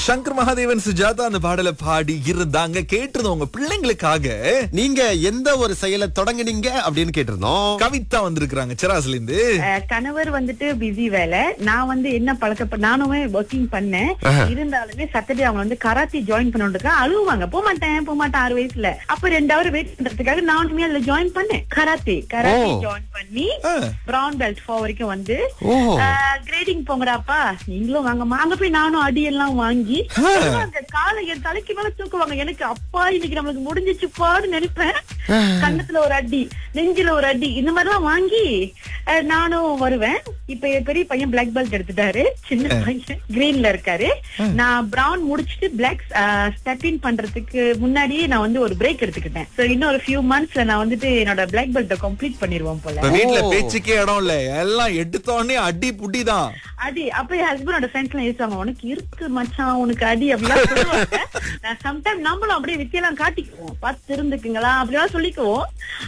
சங்கர் மகாதேவன் சுஜாதா அந்த பாடலை பாடி இருந்தாங்க கேட்டிருந்தோம் உங்க பிள்ளைங்களுக்காக நீங்க எந்த ஒரு செயலை தொடங்குனீங்க அப்படின்னு கேட்டிருந்தோம் கவிதா வந்திருக்கிறாங்க சிராஸ்ல இருந்து அஹ் கணவர் வந்துட்டு பிஸி வேலை நான் வந்து என்ன பழக்க நானுமே ஒர்க்கிங் பண்ணேன் இருந்தாலுமே சாட்டர்டே அவங்க வந்து கராத்தி ஜாயின் பண்ணிட்டு அழுவாங்க போக மாட்டேன் போக மாட்டேன் ஆறு வயசுல அப்ப ரெண்டு ஹவர் வெயிட் பண்றதுக்காக நானுமே அதுல ஜாயின் பண்ணேன் கராத்தே கராத்தி ஓ. ஜாயின் பண்ணி ஆ. பிரவுன் பெல்ட் ஃபோர் வரைக்கும் வந்து ஓ கிரேடிங் போங்கடாப்பா நீங்களும் வாங்கம்மா அங்க போய் நானும் அடி எல்லாம் வாங்கி அந்த காலை என் தலைக்கு மேல தூக்குவாங்க எனக்கு அப்பா இன்னைக்கு நம்மளுக்கு முடிஞ்சிச்சுப்பான்னு நினைப்பேன் கண்ணத்துல ஒரு அடி நெஞ்சில ஒரு அடி இந்த மாதிரி எல்லாம் வாங்கி அஹ், நானும் வருவேன் இப்ப என் பெரிய பையன் பிளாக் பெல்ட் எடுத்துட்டாரு சின்ன பையன் கிரீன்ல இருக்காரு நான் பிரவுன் முடிச்சிட்டு பிளாக் ஸ்டெப் இன் பண்றதுக்கு முன்னாடியே நான் வந்து ஒரு பிரேக் எடுத்துக்கிட்டேன் சோ இன்னும் ஒரு ஃபியூ மந்த்ஸ்ல நான் வந்துட்டு என்னோட பிளாக் பெல்ட்டை கம்ப்ளீட் பண்ணிருவோம் போல இப்ப வீட்டுல ஓ. பேச்சுக்கே இடம் இல்ல எல்லாம் எடுத்த உடனே அடி புட்டி தான் அடி அப்ப என் ஹஸ்பண்டோட ஃப்ரெண்ட்ஸ் எல்லாம் ஏசுவாங்க உனக்கு இருக்கு மச்சான் உனக்கு அடி அப்படிலாம் சொல்லுவாங்க நான் சம்டைம் நம்மளும் அப்படியே வித்தியெல்லாம் காட்டிக்குவோம் பார்த்து இருந்துக்குங்களா அப்படிலாம் சொல்லிக்குவோம்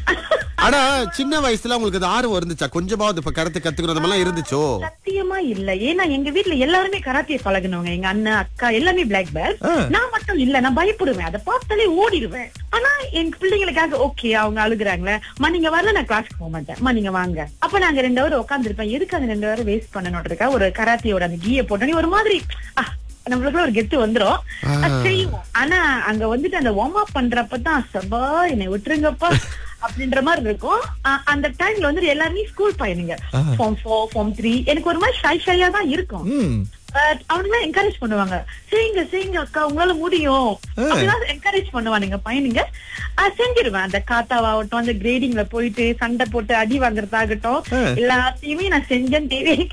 ஆனா சின்ன வயசுல உங்களுக்கு அது ஆர்வம் இருந்துச்சா கொஞ்சமாவது இப்ப கருத்து கத்துக்கணும் அந்த மாதிரிலாம் இருந்துச்சோ சத்தியமா இல்ல ஏன்னா எங்க வீட்ல எல்லாருமே கராத்தியை பழகினவங்க எங்க அண்ணன் அக்கா எல்லாமே பிளாக் பெல்ட் ஆ. நான் மட்டும் இல்ல நான் பயப்படுவேன் அதை பார்த்தாலே ஓடிடுவேன் ஆனா எங்க பிள்ளைங்களுக்காக ஓகே அவங்க அழுகுறாங்களே மா நீங்க வரல நான் கிளாஸ்க்கு போக மாட்டேன் மா நீங்க வாங்க அப்ப நாங்க ரெண்டு ஹவர் உட்காந்துருப்பேன் எதுக்கு அந்த ரெண்டு ஹவர் வேஸ்ட் பண்ணணும்ன்றதுக்காக ஒரு கராத்தியோட அந்த கீய போட்டோன்னே ஒரு மாதிரி ஆ, நம்மளுக்குள்ள ஒரு கெத்து வந்துரும் அது செய்வோம் ஆனா அங்க வந்துட்டு அந்த வார்ம் அப் பண்றப்பதான் சபா என்னை விட்டுருங்கப்பா அப்படின்ற மாதிரி இருக்கும் அ- அந்த டைம்ல வந்து எல்லாருமே ஸ்கூல் பையனுங்க ஃபார்ம் ஃபோர் ஃபார்ம் த்ரீ எனக்கு ஒரு மாதிரி ஷை ஷையா தான் இருக்கும் ம் பட் அவனுங்க என்கரேஜ் பண்ணுவாங்க செய்யுங்க செய்யுங்க அக்கா உங்களால முடியும் அப்படிதான் என்கரேஜ் பண்ணுவானுங்க பையனுங்க அஹ் செஞ்சிருவேன் அந்த காத்தாவாகட்டும் அந்த கிரேடிங்ல போயிட்டு சண்டை போட்டு அடி வாங்குறதாகட்டும் எல்லாத்தையுமே நான் செஞ்சேன்னு தெரியும்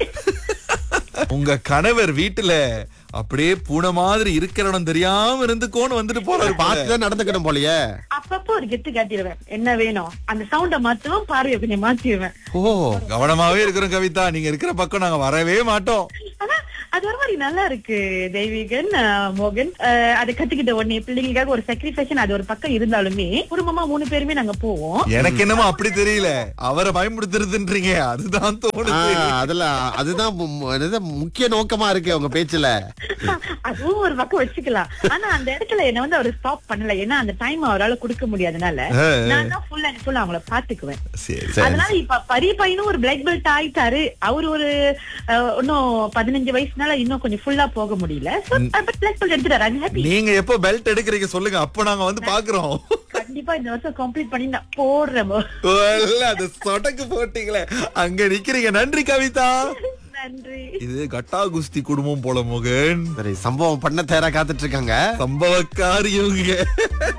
உங்க கணவர் வீட்டுல அப்படியே பூனை மாதிரி இருக்கிற இடம் தெரியாம இருந்துக்கோன்னு வந்துட்டு போறாரு பாத்து பார்த்துதான் நடந்துக்கணும் போலயே அப்பப்போ ஒரு கெத்து காட்டிடுவேன் என்ன வேணும் அந்த சவுண்ட மாத்துவோம் பார்வையை கொஞ்சம் மாத்திடுவேன் ஓ கவனமாவே இருக்கிறோம் கவிதா நீங்க இருக்கிற பக்கம் நாங்க வரவே மாட்டோம் ஆனா அது ஒரு மாதிரி நல்லா இருக்கு தெய்வீகன் அஹ், மோகன் அஹ், அதை கத்துக்கிட்ட உடனே பிள்ளைங்களுக்காக ஒரு சாக்ரிஃபைஷன் அது ஒரு பக்கம் இருந்தாலுமே குடும்பமா மூணு பேருமே நாங்க போவோம் எனக்கு என்னமோ அப்படி தெரியல அவரை பயமுடுத்துறதுன்றீங்க அதுதான் ஆ, தோணுது அதுல அதுதான் மு- மு- என்னது முக்கிய நோக்கமா இருக்கு உங்க பேச்சுல அதுவும் ஒரு பக்கம் வச்சுக்கலாம் ஆனா அந்த இடத்துல என்ன வந்து அவர் ஸ்டாப் பண்ணல ஏன்னா அந்த டைம் அவரால கொடுக்க முடியாதனால நான் தான் ஃபுல் அண்ட் ஃபுல் அவங்கள பாத்துக்குவேன் சரி அதனால இப்ப பெரிய பையனும் ஒரு பிளாக் பெல்ட் ஆயிட்டாரு அவரு ஒரு அஹ், இன்னும் பதினஞ்சு வயசுனால இன்னும் கொஞ்சம் ஃபுல்லா போக முடியல பிளாக் பெல்ட் எடுத்துட்டாரு I'm happy. நீங்க எப்போ பெல்ட் எடுக்கிறீங்க சொல்லுங்க அப்ப நாங்க வந்து பாக்குறோம் கண்டிப்பா இந்த வருஷம் கம்ப்ளீட் பண்ணி நான் போடுறேன் மோ. இல்ல, அது சொடக்கு போட்டீங்களே அங்க நிக்கிறீங்க நன்றி கவிதா நன்றி இது கட்டா குஸ்தி குடும்பம் போல மோகன் சரி சம்பவம் பண்ண தேரா காத்துட்டு இருக்காங்க சம்பவக்காரி இவங்க